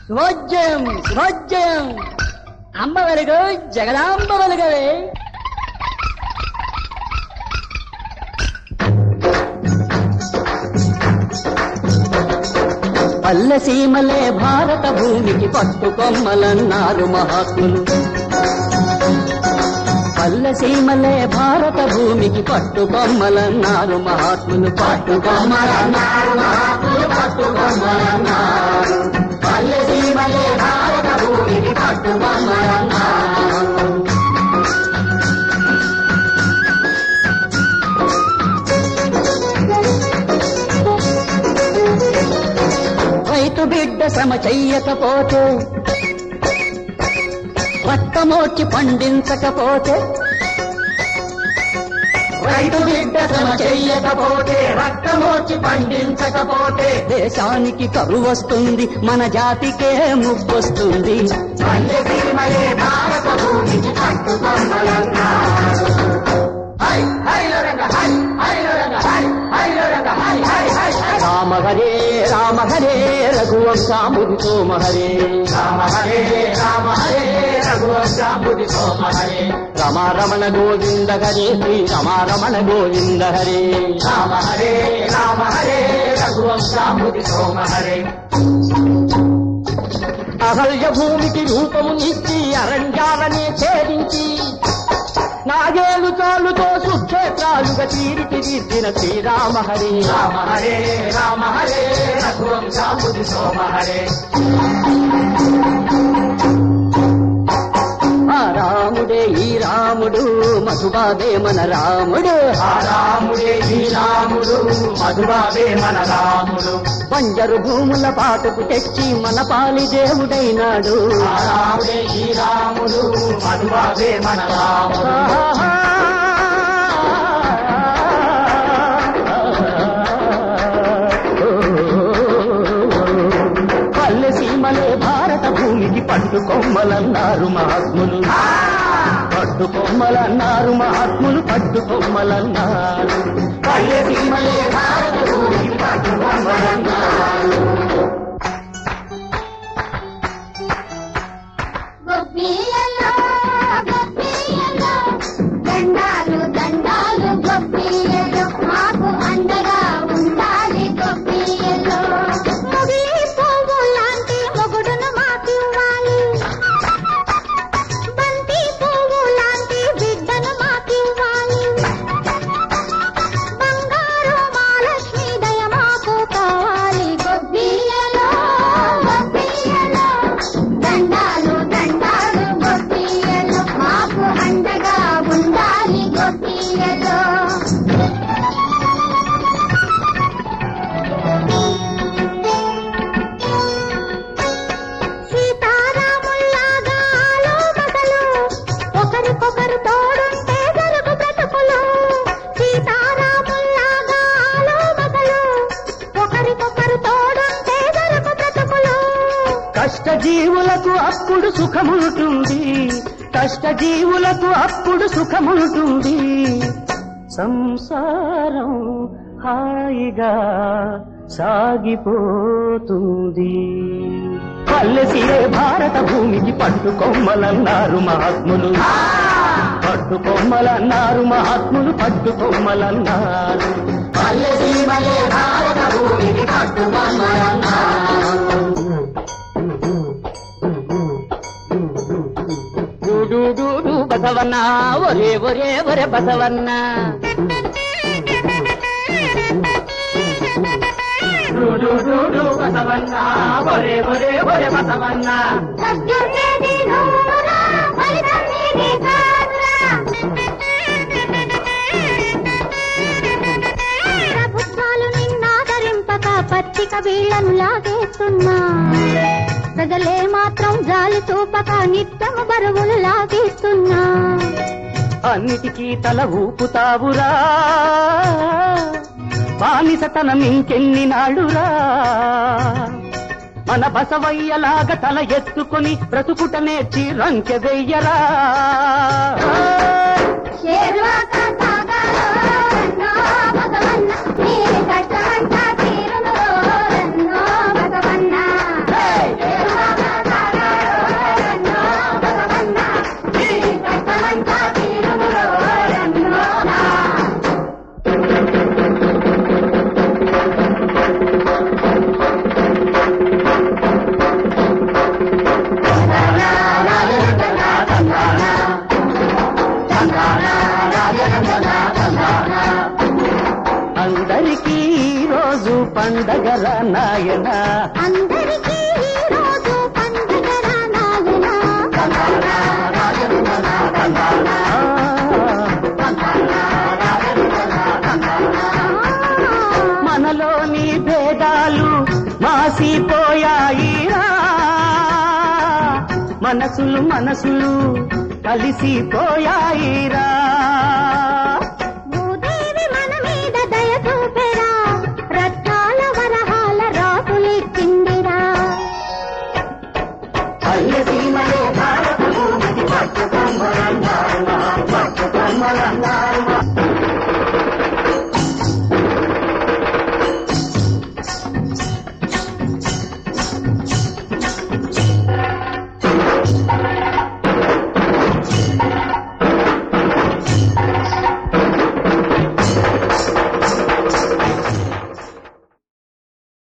శుభోజ్జయం శుభోజ్జయం అమ్మ వెలుగు జగదాంబ వెలుగవే పల్లె సీమలే భారత భూమికి పట్టు కొమ్మలన్నారు మహాత్ములు పల్లె సీమలే భారత భూమికి పట్టు కొమ్మలన్నారు మహాత్ములు పట్టు కొమ్మలన్నారు మహాత్ములు పట్టు కొమ్మలన్నారు పల్లె సీమలే భారత భూమికి పట్టు కొమ్మలన్నారు రైతు బిడ్డ శ్రమ చెయ్యకపోతే రక్తమోర్చి పండించకపోతే రైతు బిడ్డ శ్రమ చెయ్యకపోతే రక్తమోర్చి పండించకపోతే దేశానికి కరువు వస్తుంది మన జాతికే ముప్పొస్తుంది భారత భూమికి పట్టుకొమ్మలన్నారు. హై, హైలో రంగ, హై, హైలో రంగ, హై, హైలో రంగ, హై, హై, హై, హై. రామ హరే రామ హరే రఘువంశాముది సోమ హరే రామ హరే రామ హరే రఘువంశాముది సోమ హరే రమ రమణ గోవింద హరే శ్రీ రమ రమణ గోవింద హరే రామ హరే రామ హరే రఘువంశాముది సోమ హరే అహల్య భూమికి రూపమునిచ్చి అరణ్యాలనే ఛేదించి నాగేలు చాలుతో సుక్షేత్రాలుగా తీర్చిదిద్దిన శ్రీరామ హరే రామ హరే రామ హరే రఘువంశాముది సోమ హరే ఆ రాముడే ఈ రాముడు మధుబాబే మన రాముడు ఆ రాముడే ఈ రాముడు మధుబాబే మన రాముడు బంజరు భూముల పాటకు తెచ్చి మన పాలి దేవుడైనాడు ఆ రాముడే ఈ రాముడు మధుబాబే మన రాముడు పల్లె సీమలే భారత భూమికి పట్టు కొమ్మలన్నారు మహాత్ములు పట్టు కొమ్మలన్నారు మహాత్ములు పట్టు కొమ్మలన్నారు పల్లె సీమలే భారత భూమికి పట్టు కొమ్మలన్నారు గొప్పియలో గొప్పియలో దండాలు దండాలు గొప్పియలో మాకు అండగా ఉండాలి గొప్పియలో ముగిలి పువ్వు లాంటి మొగుడును మాకివ్వాలి బంతి పువ్వు లాంటి బిడ్డను మాకివ్వాలి బంగారు మహాలక్ష్మి దయ మాకు కావాలి గొప్పియలో గొప్పియలో దండాలు దండాలు గొప్పియలో మాకు అండగా ఉండాలి గొప్పియలో సీతారాముల్లాగా ఆలోమగలు ఒకరికొకరు తోడుంటే జరుగు బ్రతుకులు సీతారాముల్లాగా ఆలోమగలు ఒకరికొకరు తోడుంటే జరుగు బ్రతుకులు కష్టజీవులకు అప్పుడు సుఖముంటుంది కష్టజీవులకు అప్పుడు సుఖముంటుంది సంసారం హాయిగా సాగిపోతుంది పల్లెసిలే భారత భూమికి పట్టు కొమ్మలన్నారు మహాత్ములు పట్టు కొమ్మలన్నారు మహాత్ములు పట్టు కొమ్మలన్నారు పల్లెసీమలే భారత భూమికి పట్టు కొమ్మలన్నారు డూడు బసవన్న ఒరే ఒరే ఒరే బసవన్న రుడు రుడు బసవన్న ఒరే ఒరే ఒరే బసవన్న సత్యుడేది నూరా ఫలితం నీది కాదురా ప్రభుత్వాలు నిన్నాదరింపక పత్రిక వీళ్లను లాగేస్తున్నా ప్రజలే మాత్రం జాలి చూపక నిత్యము బరువులు లాగేస్తున్నా అన్నిటికీ తల ఊపుతావురా బానిసతనం ఇంకెన్ని నాడురా మన బసవయ్యలాగా తల ఎత్తుకొని బ్రతుకుట నేర్చి రంకె వెయ్యరా షేర్వాక సాగాలో రన్నో భగవన్న నీ కష్టమంతా తీరును రన్నో భగవన్న షేర్వాక పండగర నాయన అందరికీ ఈ రోజు పండగ నాయన మనలోని భేదాలు మాసిపోయాయిరా మనసులు మనసులు కలిసిపోయాయిరా